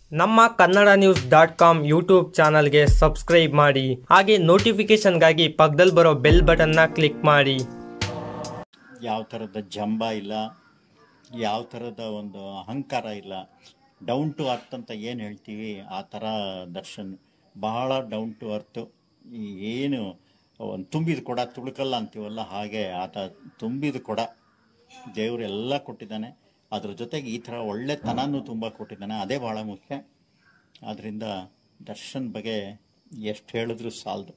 ನಮ್ಮ Kannada news dot com YouTube ಚಾನಲ್ಗೆ subscribe ಮಾಡಿ ಹಾಗೆ ನೋಟಿಫಿಕೇಶನ್ಗಾಗಿ ಪಕ್ಕದಲ್ಲಿ ಬರೋ ಬೆಲ್ ಬಟನ್ನ ಕ್ಲಿಕ್ ಮಾಡಿ ಯಾವ ಥರದ ಜಂಬ ಇಲ್ಲ ಯಾವ ಥರದ ಒಂದು ಅಹಂಕಾರ ಇಲ್ಲ ಡೌನ್ ಟು ಅರ್ತ್ ಅಂತ ಏನು ಹೇಳ್ತೀವಿ ಆ ಥರ ದರ್ಶನ್ ಬಹಳ ಡೌನ್ ಟು ಅರ್ತು ಏನು ಒಂದು ತುಂಬಿದ ಕೊಡ ತುಳುಕಲ್ಲ ಅಂತೀವಲ್ಲ ಹಾಗೆ ಆತ ತುಂಬಿದ ಕೊಡ ದೇವರು ಎಲ್ಲ ಕೊಟ್ಟಿದ್ದಾನೆ ಅದ್ರ ಜೊತೆಗೆ ಈ ಥರ ಒಳ್ಳೆತನನೂ ತುಂಬ ಕೊಟ್ಟಿದ್ದಾನೆ ಅದೇ ಭಾಳ ಮುಖ್ಯ ಆದ್ದರಿಂದ ದರ್ಶನ್ ಬಗ್ಗೆ ಎಷ್ಟು ಹೇಳಿದ್ರು ಸಾಲದು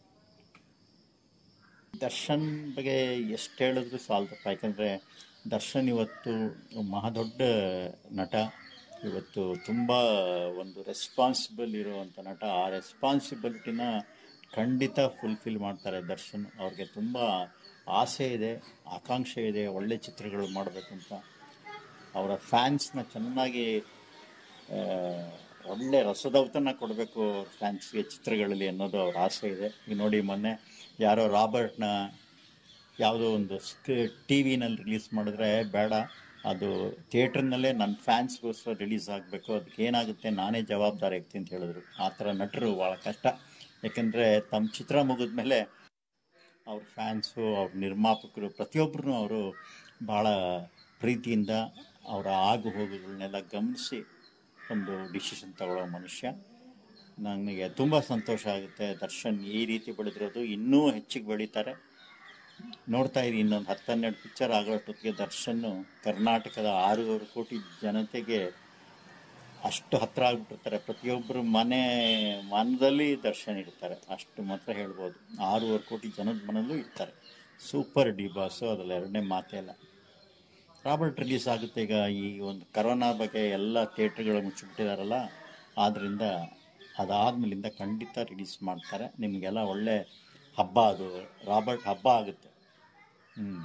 ದರ್ಶನ್ ಬಗ್ಗೆ ಎಷ್ಟು ಹೇಳಿದ್ರು ಸಾಲದಪ್ಪ ಯಾಕಂದರೆ ದರ್ಶನ್ ಇವತ್ತು ಮಹಾದೊಡ್ಡ ನಟ ಇವತ್ತು ತುಂಬ ಒಂದು ರೆಸ್ಪಾನ್ಸಿಬಲ್ ಇರುವಂಥ ನಟ ಆ ರೆಸ್ಪಾನ್ಸಿಬಿಲಿಟಿನ ಖಂಡಿತ ಫುಲ್ಫಿಲ್ ಮಾಡ್ತಾರೆ ದರ್ಶನ್ ಅವ್ರಿಗೆ ತುಂಬ ಆಸೆ ಇದೆ ಆಕಾಂಕ್ಷೆ ಇದೆ ಒಳ್ಳೆ ಚಿತ್ರಗಳು ಮಾಡಬೇಕು ಅಂತ ಅವರ ಫ್ಯಾನ್ಸ್ನ ಚೆನ್ನಾಗಿ ಆ, ಒಳ್ಳೆ ರಸದೌತಣ ಕೊಡಬೇಕು ಫ್ಯಾನ್ಸ್ಗೆ ಚಿತ್ರಗಳಲ್ಲಿ ಅನ್ನೋದು ಅವ್ರ ಆಸೆ ಇದೆ ಈಗ ನೋಡಿ ಮೊನ್ನೆ ಯಾರೋ ರಾಬರ್ಟ್ನ ಯಾವುದೋ ಒಂದು ಸ್ಕ್ ಟಿ ವಿನಲ್ಲಿ ರಿಲೀಸ್ ಮಾಡಿದ್ರೆ ಬೇಡ ಅದು ಥಿಯೇಟ್ರ್ನಲ್ಲೇ ನನ್ನ ಫ್ಯಾನ್ಸ್ಗೋಸ್ಕರ ರಿಲೀಸ್ ಆಗಬೇಕು ಅದಕ್ಕೆ ಏನಾಗುತ್ತೆ ನಾನೇ ಜವಾಬ್ದಾರಿ ಆಗ್ತೀನಿ ಅಂತ ಹೇಳಿದ್ರು ಆ ಥರ ನಟರು ಭಾಳ ಕಷ್ಟ ಯಾಕೆಂದರೆ ತಮ್ಮ ಚಿತ್ರ ಮುಗಿದ ಮೇಲೆ ಅವ್ರ ಫ್ಯಾನ್ಸು ಅವ್ರ ನಿರ್ಮಾಪಕರು ಪ್ರತಿಯೊಬ್ಬರೂ ಅವರು ಭಾಳ ಪ್ರೀತಿಯಿಂದ ಅವರ ಆಗು ಹೋಗುಗಳನ್ನೆಲ್ಲ ಗಮನಿಸಿ ಒಂದು ಡಿಸಿಷನ್ ತಗೊಳ್ಳೋ ಮನುಷ್ಯ ನನಗೆ ತುಂಬ ಸಂತೋಷ ಆಗುತ್ತೆ ದರ್ಶನ್ ಈ ರೀತಿ ಬೆಳೆದಿರೋದು ಇನ್ನೂ ಹೆಚ್ಚಿಗೆ ಬೆಳೀತಾರೆ ನೋಡ್ತಾ ಇರಿ ಇನ್ನೊಂದು ಹತ್ತನ್ನೆರಡು ಪಿಕ್ಚರ್ ಆಗೋಷ್ಟೊತ್ತಿಗೆ ದರ್ಶನ್ನು ಕರ್ನಾಟಕದ ಆರೂವರೆ ಕೋಟಿ ಜನತೆಗೆ ಅಷ್ಟು ಹತ್ರ ಆಗ್ಬಿಟ್ಟಿರ್ತಾರೆ ಪ್ರತಿಯೊಬ್ಬರು ಮನೆ ಮನದಲ್ಲಿ ದರ್ಶನ ಇರ್ತಾರೆ ಅಷ್ಟು ಮಾತ್ರ ಹೇಳ್ಬೋದು ಆರೂವರೆ ಕೋಟಿ ಜನದ ಮನಲ್ಲೂ ಇರ್ತಾರೆ ಸೂಪರ್ ಡಿ ಬಾಸು ಅದ್ರಲ್ಲಿ ಎರಡನೇ ಮಾತೇ ಇಲ್ಲ ರಾಬರ್ಟ್ ರಿಲೀಸ್ ಆಗುತ್ತೆ ಈಗ ಈ ಒಂದು ಕರೋನಾ ಬಗ್ಗೆ ಎಲ್ಲ ಥಿಯೇಟ್ರ್ಗಳು ಮುಚ್ಚಿಬಿಟ್ಟಿದಾರಲ್ಲ ಆದ್ದರಿಂದ ಅದಾದ್ಮೇಲಿಂದ ಖಂಡಿತ ರಿಲೀಸ್ ಮಾಡ್ತಾರೆ ನಿಮಗೆಲ್ಲ ಒಳ್ಳೆ ಹಬ್ಬ ಅದು ರಾಬರ್ಟ್ ಹಬ್ಬ ಆಗುತ್ತೆ ಹ್ಞೂ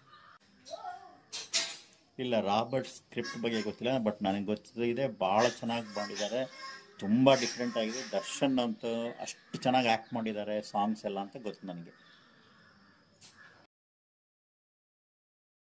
ಇಲ್ಲ ರಾಬರ್ಟ್ ಸ್ಕ್ರಿಪ್ಟ್ ಬಗ್ಗೆ ಗೊತ್ತಿಲ್ಲ ಬಟ್ ನನಗೆ ಗೊತ್ತಿದೆ ಭಾಳ ಚೆನ್ನಾಗಿ ಮಾಡಿದ್ದಾರೆ ತುಂಬ ಡಿಫ್ರೆಂಟ್ ಆಗಿದೆ ದರ್ಶನ್ ಅಂತೂ ಅಷ್ಟು ಚೆನ್ನಾಗಿ ಆ್ಯಕ್ಟ್ ಮಾಡಿದ್ದಾರೆ ಸಾಂಗ್ಸ್ ಎಲ್ಲ ಅಂತ ಗೊತ್ತು ನನಗೆ